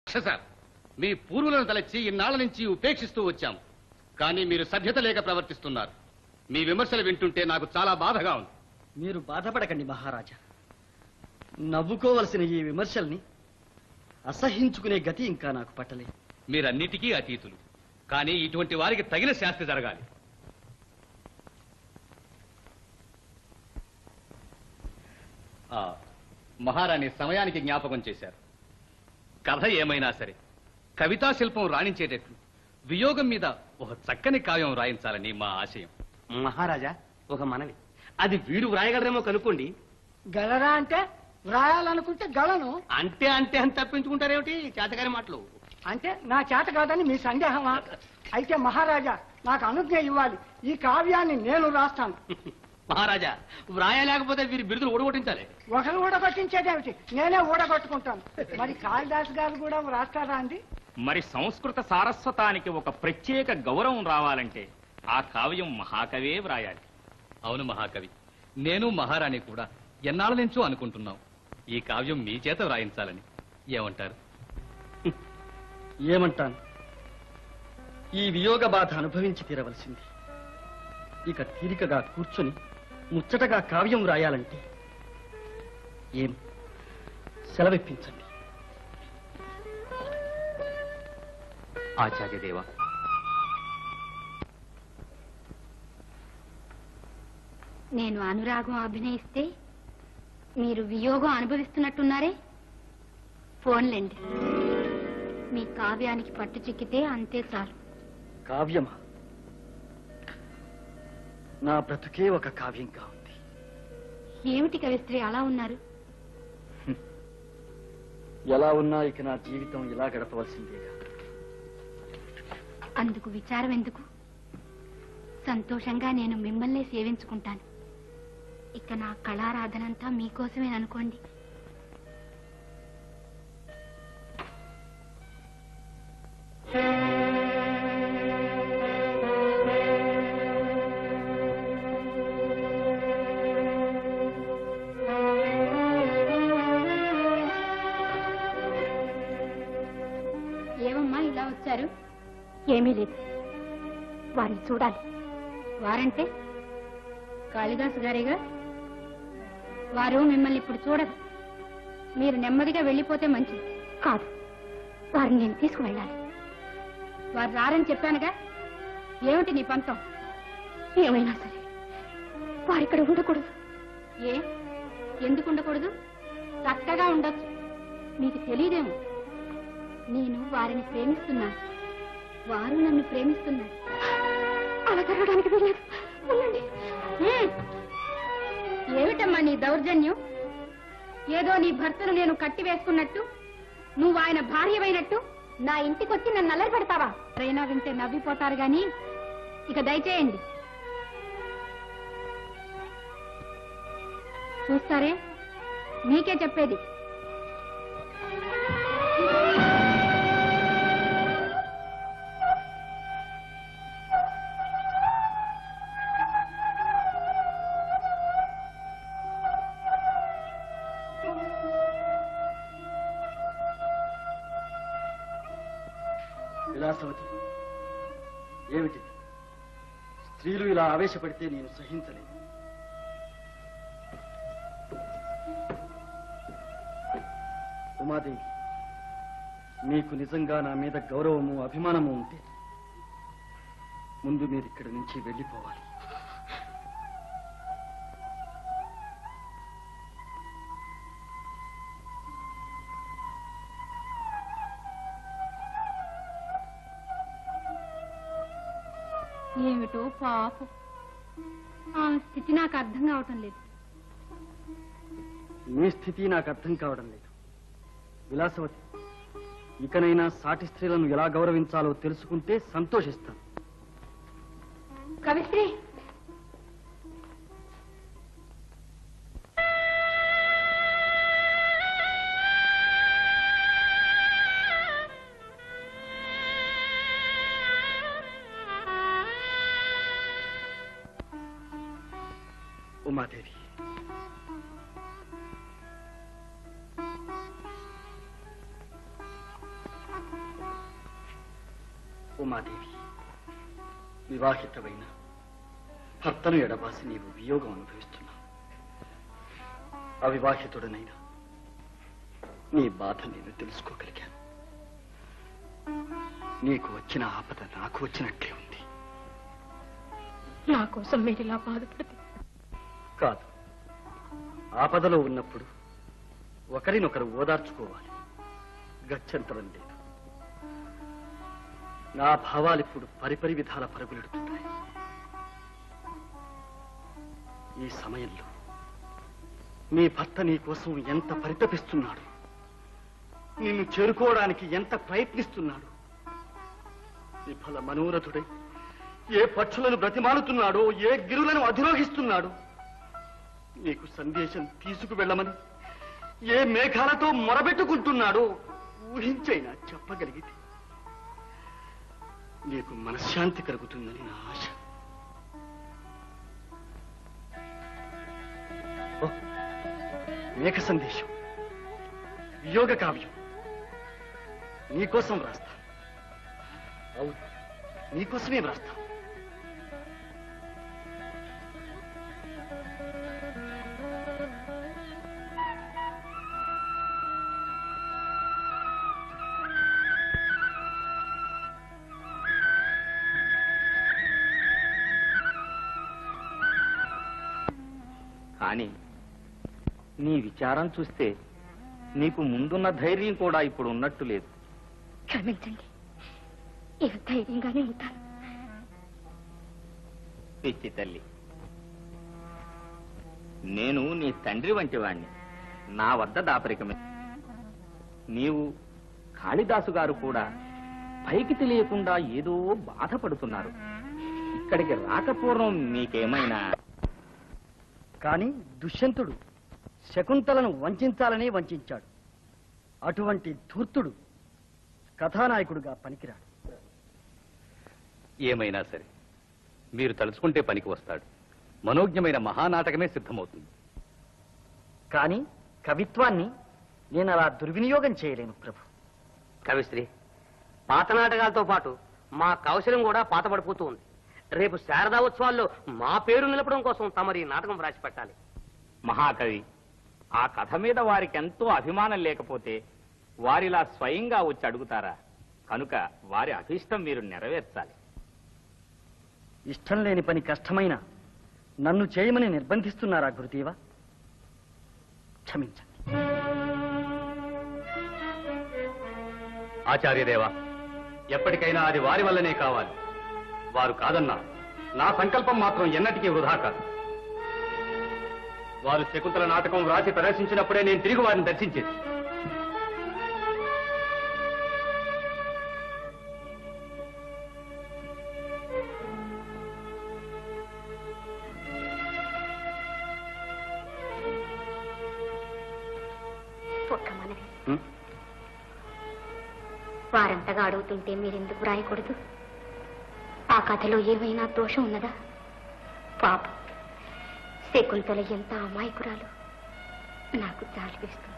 Sir మీ పూర్వులను తలచి ఇన్నాళ్ల నుంచి ఉపేక్షిస్తూ వచ్చాం కానీ మీరు సభ్యత లేక ప్రవర్తిస్తున్నారు మీ విమర్శలు వింటుంటే నాకు చాలా బాధగా ఉంది మీరు బాధపడకండి మహారాజా నవ్వుకోవలసిన ఈ విమర్శల్ని అసహించుకునే గతి ఇంకా నాకు పట్టలేదు మీరన్నిటికీ అతీతులు కానీ ఇటువంటి వారికి తగిన శాస్తి జరగాలి ఆ, మహారాణి సమయానికి జ్ఞాపకం చేశారు కథ ఏమైనా సరే కవితా శిల్పం రాణించేటట్లు వియోగం మీద ఒక చక్కని కావ్యం రాయించాలని మా ఆశయం మహారాజా ఒక మనవి అది వీరు వ్రాయగలరేమో కనుక్కోండి గలరా అంటే వ్రాయాలనుకుంటే గలను అంటే అంటే అని తప్పించుకుంటారేమిటి చేతగారి మాటలు అంటే నా చేత కాదని మీ సందేహమా అయితే మహారాజా నాకు అనుజ్ఞ ఇవ్వాలి ఈ కావ్యాన్ని నేను రాస్తాను మహారాజా వ్రాయలేకపోతే వీరి బిరుదులు ఓడగొట్టించాలి ఒకరు ఊడగొట్టించేదేమిటి నేనే ఊడగొట్టుకుంటాను మరి కాళిదాస్ గారు కూడా రాస్తారా అండి మరి సంస్కృత సారస్వతానికి ఒక ప్రత్యేక గౌరవం రావాలంటే ఆ కావ్యం మహాకవే వ్రాయాలి అవును మహాకవి నేను మహారాణి కూడా ఎన్నాళ్ళ నుంచో అనుకుంటున్నాం ఈ కావ్యం మీ చేత వ్రాయించాలని ఏమంటారు ఏమంటాను ఈ వియోగ బాధ అనుభవించి తీరవలసింది ఇక తీరికగా కూర్చొని ముచ్చటగా కావ్యం రాయాలంటే ఏం సెలవిప్పించండి ఆచార్యదేవ నేను అనురాగం అభినయిస్తే మీరు వియోగం అనుభవిస్తున్నట్టున్నారే ఫోన్లేండి మీ కావ్యానికి పట్టు చిక్కితే అంతే చాలు కావ్యమా నా బ్రతుకే ఒక కావ్యంగా ఉంది ఏమిటి కవిస్త్రీ అలా ఉన్నారు ఎలా ఉన్నా ఇక నా జీవితం ఇలా గడపవలసిందేగా అందుకు విచారం ఎందుకు సంతోషంగా నేను మిమ్మల్నే సేవించుకుంటాను ఇక నా కళారాధనంతా మీకోసమే అనుకోండి ఏమమ్మా ఇలా వచ్చారు ఏమీ లేదు వారిని చూడాలి వారంటే కాళిదాసు గారేగా వారు మిమ్మల్ని ఇప్పుడు చూడరు మీరు నెమ్మదిగా వెళ్ళిపోతే మంచిది కాదు వారిని నేను తీసుకువెళ్ళాలి వారు రారని చెప్పానుగా ఏమిటి నీ పంతం ఏమైనా సరే వారు ఇక్కడ ఉండకూడదు ఏ ఎందుకు ఉండకూడదు చక్కగా ఉండొచ్చు మీకు తెలియదేమో నేను వారిని ప్రేమిస్తున్నాను వారు నన్ను ప్రేమిస్తున్నారు అలా జరగడానికి వీల్లేదు ఉండండి హ్మ్. ఏమిటమ్మా నీ దౌర్జన్యం ఏదో నీ భర్తను నేను కట్టి వేసుకున్నట్టు నువ్వు ఆయన భార్యవైనట్టు నా ఇంటికొచ్చి నన్ను అల్లరి పెడతావా ఎవరైనా వింటే నవ్విపోతారు గాని ఇక దయచేయండి చూస్తారే మీకే చెప్పేది విలాసవతి ఏమిటి స్త్రీలు ఇలా ఆవేశపడితే నేను సహించలేను ఉమాదేవి మీకు నిజంగా నా మీద గౌరవము అభిమానము ఉంటే ముందు మీరు ఇక్కడి నుంచి వెళ్ళిపోవాలి ఏమిటో పాపం ఆమె స్థితి నాకు అర్థం కావటం లేదు మీ స్థితి నాకు అర్థం కావడం లేదు విలాసవతి ఇకనైనా సాటి స్త్రీలను ఎలా గౌరవించాలో తెలుసుకుంటే సంతోషిస్తాను కవిశ్రీ ఉమాదేవి ఉమాదేవి వివాహితమైన భర్తను ఎడబాసి నీవు వియోగం అనుభవిస్తున్నావు అవివాహితుడనైనా నీ బాధ నేను తెలుసుకోగలిగాను నీకు వచ్చిన ఆపద నాకు వచ్చినట్లే ఉంది నా కోసం మీరు ఇలా బాధపడితే కాదు ఆపదలో ఉన్నప్పుడు ఒకరినొకరు ఓదార్చుకోవాలి గత్యంతరం లేదు నా భావాలు ఇప్పుడు పరిపరి విధాల పరుగులెడుతున్నాయి ఈ సమయంలో నీ భర్త నీ కోసం ఎంత పరితపిస్తున్నాడు నిన్ను చేరుకోవడానికి ఎంత ప్రయత్నిస్తున్నాడు విఫల మనోరథుడై ఏ పక్షులను బ్రతిమాలుతున్నాడో ఏ గిరులను అధిరోహిస్తున్నాడు నీకు సందేశం తీసుకువెళ్ళమని ఏ మేఘాలతో మొరబెట్టుకుంటున్నాడో ఊహించైనా చెప్పగలిగితే నీకు మనశ్శాంతి కలుగుతుందని నా ఆశ ఓ, మేఘ సందేశం వియోగ కావ్యం నీకోసం వ్రాస్తా అవును నీకోసమే వ్రాస్తా కానీ నీ విచారం చూస్తే నీకు ముందున్న ధైర్యం కూడా ఇప్పుడు ఉన్నట్టు లేదు క్షమించండి ఇక ధైర్యంగానే ఉంటాను పిచ్చి తల్లి నేను నీ తండ్రి వంటి వాణ్ణి నా వద్ద దాపరికమే నీవు కాళిదాసు గారు కూడా పైకి తెలియకుండా ఏదో బాధపడుతున్నారు ఇక్కడికి రాకపూర్వం మీకేమైనా కానీ దుష్యంతుడు శకుంతలను వంచాలని వంచాడు అటువంటి ధూర్తుడు కథానాయకుడుగా పనికిరాడు ఏమైనా సరే మీరు తలుచుకుంటే పనికి వస్తాడు మనోజ్ఞమైన మహానాటకమే సిద్ధమవుతుంది కానీ కవిత్వాన్ని నేను అలా దుర్వినియోగం చేయలేను ప్రభు కవిశ్రీ పాత నాటకాలతో పాటు మా కౌశలం కూడా పాతపడిపోతూ ఉంది రేపు శారదా ఉత్సవాల్లో మా పేరు నిలపడం కోసం తమరి నాటకం రాసి పెట్టాలి మహాకవి ఆ కథ మీద వారికి ఎంతో అభిమానం లేకపోతే వారిలా స్వయంగా వచ్చి అడుగుతారా కనుక వారి అభిష్టం మీరు నెరవేర్చాలి ఇష్టం లేని పని కష్టమైన నన్ను చేయమని నిర్బంధిస్తున్నారా గురుదేవా క్షమించండి ఆచార్యదేవా ఎప్పటికైనా అది వారి వల్లనే కావాలి వారు కాదన్నా నా సంకల్పం మాత్రం ఎన్నటికీ వృధా కాదు వారు శకుంతల నాటకం వ్రాసి ప్రదర్శించినప్పుడే నేను తిరిగి వారిని దర్శించేది ఒక్క మనవి వారంతగా అడుగుతుంటే మీరెందుకు రాయకూడదు ఆ కథలో ఏమైనా దోషం ఉన్నదా పాప శకుంతల ఎంత అమాయకురాలు నాకు జాలి వేస్తుంది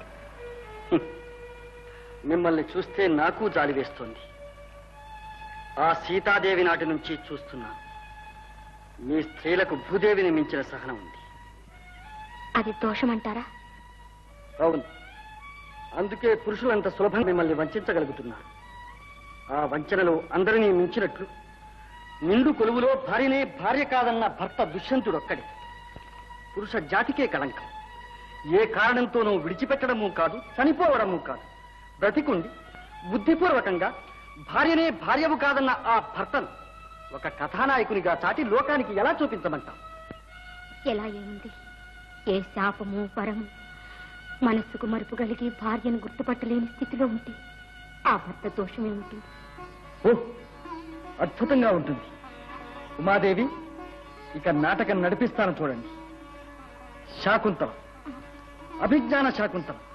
మిమ్మల్ని చూస్తే నాకు జాలి వేస్తోంది ఆ సీతాదేవి నాటి నుంచి చూస్తున్నాను మీ స్త్రీలకు భూదేవిని మించిన సహనం ఉంది అది దోషమంటారా అవును అందుకే పురుషులంత సులభంగా మిమ్మల్ని వంచగలుగుతున్నారు ఆ వంచనలో అందరినీ మించినట్లు నిండు కొలువులో భార్యనే భార్య కాదన్న భర్త దుష్యంతుడొక్కడే పురుష జాతికే కళంకం ఏ కారణంతోనూ విడిచిపెట్టడము కాదు చనిపోవడము కాదు బ్రతికుండి బుద్ధిపూర్వకంగా భార్యనే భార్యవు కాదన్న ఆ భర్తను ఒక కథానాయకునిగా చాటి లోకానికి ఎలా చూపించమంటాం ఎలా ఏముంది ఏ శాపము పరము మనస్సుకు మరుపు కలిగి భార్యను గుర్తుపట్టలేని స్థితిలో ఉంటే ఆ భర్త దోషమే ఉంటుంది ఓ అద్భుతంగా ఉంటుంది ఉమాదేవి ఇక నాటకం నడిపిస్తాను చూడండి శాకుంతలం అభిజ్ఞాన శాకుంతలం